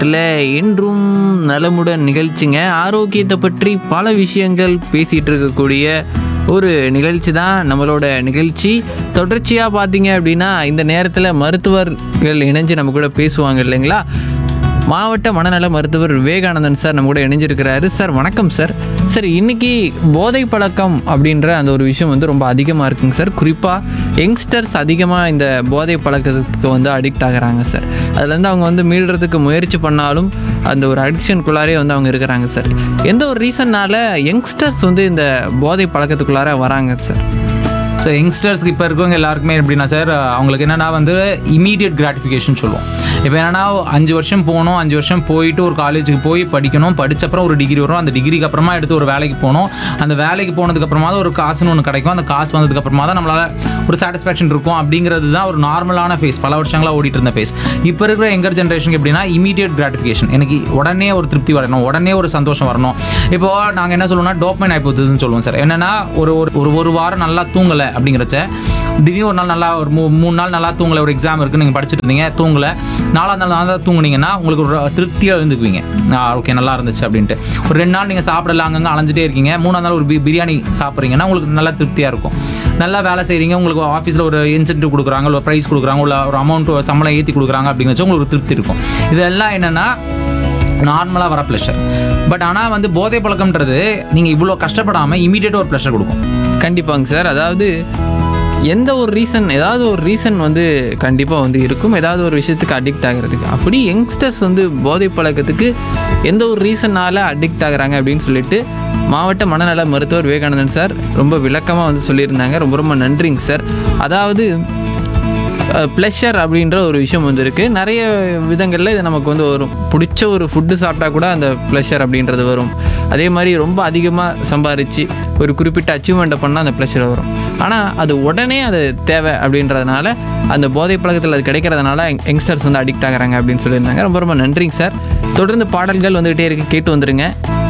தமிழ்நாட்டில் என்றும் நலமுடன் நிகழ்ச்சிங்க ஆரோக்கியத்தை பற்றி பல விஷயங்கள் பேசிகிட்டு இருக்கக்கூடிய ஒரு நிகழ்ச்சி தான் நம்மளோட நிகழ்ச்சி தொடர்ச்சியாக பார்த்தீங்க அப்படின்னா இந்த நேரத்தில் மருத்துவர்கள் இணைஞ்சு நம்ம கூட பேசுவாங்க இல்லைங்களா மாவட்ட மனநல மருத்துவர் விவேகானந்தன் சார் நம்ம கூட இணைஞ்சிருக்கிறாரு சார் வணக்கம் சார் சார் இன்னைக்கு போதை பழக்கம் அப்படின்ற அந்த ஒரு விஷயம் வந்து ரொம்ப அதிகமாக இருக்குங்க சார் குறிப்பாக யங்ஸ்டர்ஸ் அதிகமாக இந்த போதை பழக்கத்துக்கு வந்து அடிக்ட் ஆகுறாங்க சார் அதுலேருந்து அவங்க வந்து மீள்றதுக்கு முயற்சி பண்ணாலும் அந்த ஒரு அடிக்ஷனுக்குள்ளாரே வந்து அவங்க இருக்கிறாங்க சார் எந்த ஒரு ரீசன்னால யங்ஸ்டர்ஸ் வந்து இந்த போதை பழக்கத்துக்குள்ளார வராங்க சார் ஸோ யங்ஸ்டர்ஸ்க்கு இப்போ இருக்கவங்க எல்லாருக்குமே எப்படின்னா சார் அவங்களுக்கு என்னென்னா வந்து இமீடியட் கிராட்டிஃபிகேஷன் சொல்லுவோம் இப்போ என்னென்னா அஞ்சு வருஷம் போகணும் அஞ்சு வருஷம் போயிட்டு ஒரு காலேஜுக்கு போய் படிக்கணும் படிச்ச அப்புறம் ஒரு டிகிரி வரும் அந்த டிகிரிக்கு அப்புறமா எடுத்து ஒரு வேலைக்கு போகணும் அந்த வேலைக்கு போனதுக்கு அப்புறமா தான் ஒரு காசுன்னு ஒன்று கிடைக்கும் அந்த காசு வந்ததுக்கு அப்புறமா தான் நம்மளால ஒரு சாட்டிஸ்ஃபேக்ஷன் இருக்கும் அப்படிங்கிறது தான் ஒரு நார்மலான ஃபேஸ் பல வருஷங்களா ஓடிட்டு இருந்த ஃபேஸ் இப்போ இருக்கிற எங்கர் ஜென்ரேஷனுக்கு எப்படின்னா இமீடியட் கிராட்டிஃபிகேஷன் எனக்கு உடனே ஒரு திருப்தி வரணும் உடனே ஒரு சந்தோஷம் வரணும் இப்போ நாங்கள் என்ன சொல்லுவோம்னா டோப்மைன் ஹைப்போதிஸ்னு சொல்லுவோம் சார் என்னன்னா ஒரு ஒரு ஒரு ஒரு வாரம் நல்லா தூங்கலை அப்படிங்கிறச்ச திடீர்னு ஒரு நாள் நல்லா ஒரு மூ மூணு நாள் நல்லா தூங்கலை ஒரு எக்ஸாம் இருக்குது நீங்கள் படிச்சுட்டு இருந்தீங்க தூங்கலை நாலாவது நாள் நல்லா தூங்குனீங்கன்னா உங்களுக்கு ஒரு திருப்தியாக இருந்துக்குவீங்க ஓகே நல்லா இருந்துச்சு அப்படின்ட்டு ஒரு ரெண்டு நாள் நீங்கள் சாப்பிடல அங்கங்கே அலைஞ்சிட்டே இருக்கீங்க மூணாவது நாள் ஒரு பி- பிரியாணி சாப்பிட்றீங்கன்னா உங்களுக்கு நல்லா திருப்தியாக இருக்கும் நல்லா வேலை செய்கிறீங்க உங்களுக்கு ஆஃபீஸில் ஒரு இன்சென்டிவ் கொடுக்குறாங்க ஒரு ப்ரைஸ் கொடுக்குறாங்க இல்லை ஒரு அமௌண்ட் சம்பளம் ஏற்றி கொடுக்குறாங்க அப்படிங்கிறச்சு உங்களுக்கு ஒரு திருப்தி இருக்கும் இதெல்லாம் என்னென்னா நார்மலாக வர ப்ளஷர் பட் ஆனால் வந்து போதை பழக்கம்ன்றது நீங்கள் இவ்வளோ கஷ்டப்படாமல் இமீடியட்டாக ஒரு ப்ளஷர் கொடுக்கும் கண்டிப்பாங்க சார் அதாவது எந்த ஒரு ரீசன் ஏதாவது ஒரு ரீசன் வந்து கண்டிப்பாக வந்து இருக்கும் ஏதாவது ஒரு விஷயத்துக்கு அடிக்ட் ஆகிறதுக்கு அப்படி யங்ஸ்டர்ஸ் வந்து போதை பழக்கத்துக்கு எந்த ஒரு ரீசனால் அடிக்ட் ஆகுறாங்க அப்படின்னு சொல்லிட்டு மாவட்ட மனநல மருத்துவர் விவேகானந்தன் சார் ரொம்ப விளக்கமாக வந்து சொல்லியிருந்தாங்க ரொம்ப ரொம்ப நன்றிங்க சார் அதாவது ப்ளஷர் அப்படின்ற ஒரு விஷயம் வந்து இருக்குது நிறைய விதங்களில் இது நமக்கு வந்து வரும் பிடிச்ச ஒரு ஃபுட்டு சாப்பிட்டா கூட அந்த ப்ளஷர் அப்படின்றது வரும் அதே மாதிரி ரொம்ப அதிகமாக சம்பாரித்து ஒரு குறிப்பிட்ட அச்சீவ்மெண்ட்டை பண்ணால் அந்த ப்ளஷர் வரும் ஆனால் அது உடனே அது தேவை அப்படின்றதுனால அந்த போதை பழக்கத்தில் அது கிடைக்கிறதுனால யங்ஸ்டர்ஸ் வந்து அடிக்ட் ஆகுறாங்க அப்படின்னு சொல்லியிருந்தாங்க ரொம்ப ரொம்ப நன்றிங்க சார் தொடர்ந்து பாடல்கள் வந்துகிட்டே இருக்கு கேட்டு வந்துருங்க